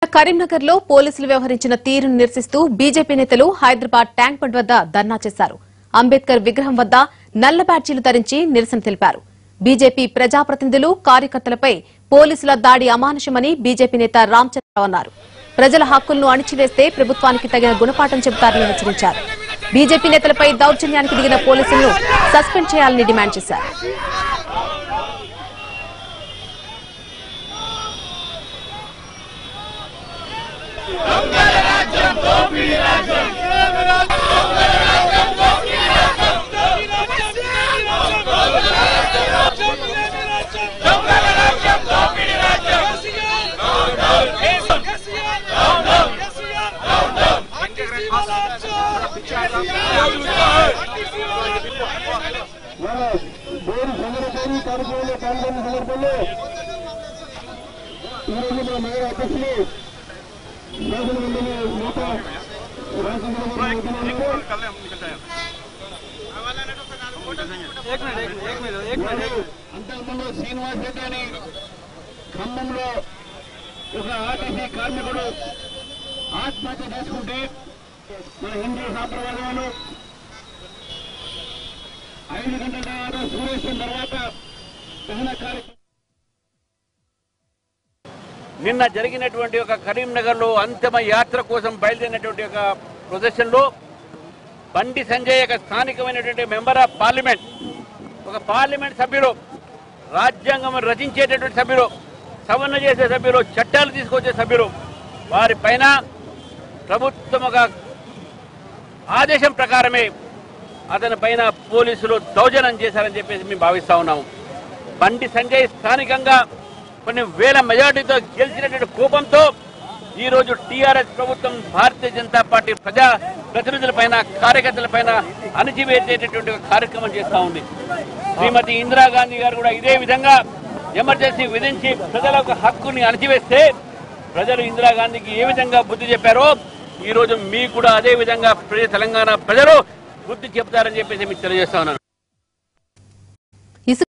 కరీంనగర్ లో పోలీసులు వ్యవహరించిన తీరును నిరసిస్తూ బీజేపీ నేతలు హైదరాబాద్ ట్యాంక్ బండ్ వద్ద ధర్నా చేశారు అంబేద్కర్ విగ్రహం వద్ద నల్ల బ్యాడ్జీలు ధరించి నిరసన తెలిపారు బీజేపీ ప్రజాప్రతినిధులు కార్యకర్తలపై పోలీసుల దాడి అమానుషమని బీజేపీ నేత రామచంద్రరావు అన్నారు ప్రజల హక్కులను అణిచివేస్తే ప్రభుత్వానికి తగిన గుణపాఠం చెబుతారని హెచ్చరించారు బీజేపీ నేతలపై దౌర్జన్యానికి దిగిన పోలీసులను సస్పెండ్ చేయాలని డిమాండ్ చేశారు మన బోరు చంద్రబాబు కార్యక్రమంలో పాల్గొన్న సందర్భంలో ఈరోజు మన నగర అధ్యక్షులు శాసనమండలి నేత రామచంద్రబాబు అంతకుముందు శ్రీనివాస్ రెడ్డి అని ఖమ్మంలో ఒక ఆర్టీసీ కార్మికుడు ఆత్మహత్య చేసుకుంటే మన హిందూ సాంప్రదాయాలు ఐదు గంటల తర్వాత సూర్యాస్తం తర్వాత దహన కార్యక్రమం నిన్న జరిగినటువంటి ఒక కరీంనగర్లో అంతిమ యాత్ర కోసం బయలుదేరినటువంటి ఒక ప్రదర్శనలో బండి సంజయ్ ఒక స్థానికమైనటువంటి మెంబర్ ఆఫ్ పార్లమెంట్ ఒక పార్లమెంట్ సభ్యులు రాజ్యాంగం రచించేటటువంటి సభ్యులు సవరణ చేసే సభ్యులు చట్టాలు తీసుకొచ్చే సభ్యులు వారి పైన ప్రభుత్వం ఒక ఆదేశం ప్రకారమే అతని పైన పోలీసులు దౌర్జన్యం చేశారని చెప్పేసి మేము భావిస్తా ఉన్నాము బండి సంజయ్ స్థానికంగా కొన్ని వేల మెజార్టీతో గెలిచినటువంటి కోపంతో ఈ రోజు టీఆర్ఎస్ ప్రభుత్వం భారతీయ జనతా పార్టీ ప్రజా ప్రతినిధుల పైన కార్యకర్తల పైన అణిచివేసేటటువంటి ఒక కార్యక్రమం చేస్తా ఉంది శ్రీమతి ఇందిరాగాంధీ గారు కూడా ఇదే విధంగా ఎమర్జెన్సీ విధించి ప్రజల యొక్క హక్కుని అణచివేస్తే ప్రజలు ఇందిరాగాంధీకి ఏ విధంగా బుద్ధి చెప్పారో ఈ రోజు మీకు కూడా అదే విధంగా ప్రజ- తెలంగాణ ప్రజలు బుద్ధి చెప్తారని చెప్పేసి మీకు తెలియజేస్తా ఉన్నాను